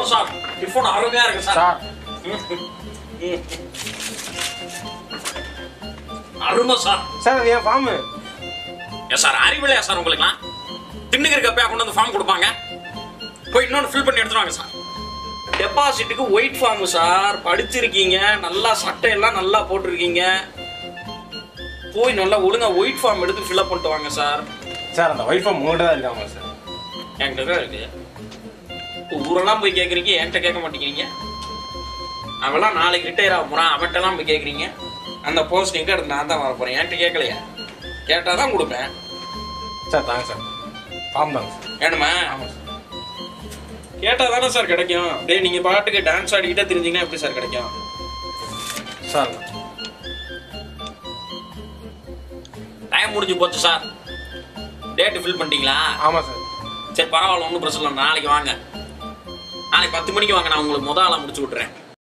Sir tiffin அருமையா இருக்கு sir sir ம். அருமை சார் சார் அது என் ஃபார்மு ஏன் சார் அறிவில்லையா சார் உங்களுக்குலாம் திண்ணுக்கு இருக்கப்ப கொண்டு வந்து ஃபார்ம் கொடுப்பாங்க போய் இன்னொன்று ஃபில் பண்ணி எடுத்துட்டு வாங்க சார் டெபாசிட்டுக்கு ஒயிட் ஃபார்ம் சார் படிச்சிருக்கீங்க நல்லா சட்டையெல்லாம் நல்லா போட்டிருக்கீங்க போய் நல்லா ஒழுங்கா ஒயிட் ஃபார்ம் எடுத்து ஃபில்அப் பண்ணிட்டு வாங்க சார் சார் அந்த ஒயிட் ஃபார்ம் உங்கள்கிட்ட தான் இருக்காங்க சார் என்கிட்ட தான் இருக்கு இப்போ ஊரெல்லாம் போய் கேட்குறீங்க என்கிட்ட கேட்க மாட்டேங்கிறீங்க அவெல்லாம் நாளைக்கு ரிட்டையர் ஆக போகிறான் அவன்கிட்டலாம் போய் கேட்குறீங்க அந்த போஸ்டிங்க எடுத்து நான் தான் வர போகிறேன் என்கிட்ட கேட்கலையா கேட்டால் தான் கொடுப்பேன் சார் தாங்க சார் ஃபார்ம் தாங்க சார் வேணுமா ஆமாம் சார் கேட்டால் தானே சார் கிடைக்கும் டேய் நீங்கள் பாட்டுக்கு டான்ஸ் ஆடிக்கிட்டே தெரிஞ்சீங்கன்னா எப்படி சார் கிடைக்கும் சார் டைம் முடிஞ்சு போச்சு சார் டேட்டு ஃபில் பண்ணிட்டீங்களா ஆமாம் சார் சரி பரவாயில்ல ஒன்றும் பிரச்சனை இல்லை நாளைக்கு வாங்க நாளைக்கு பத்து மணிக்கு வாங்க நான் உங்களுக்கு முத ஆளை முடிச்சு விட்றேன்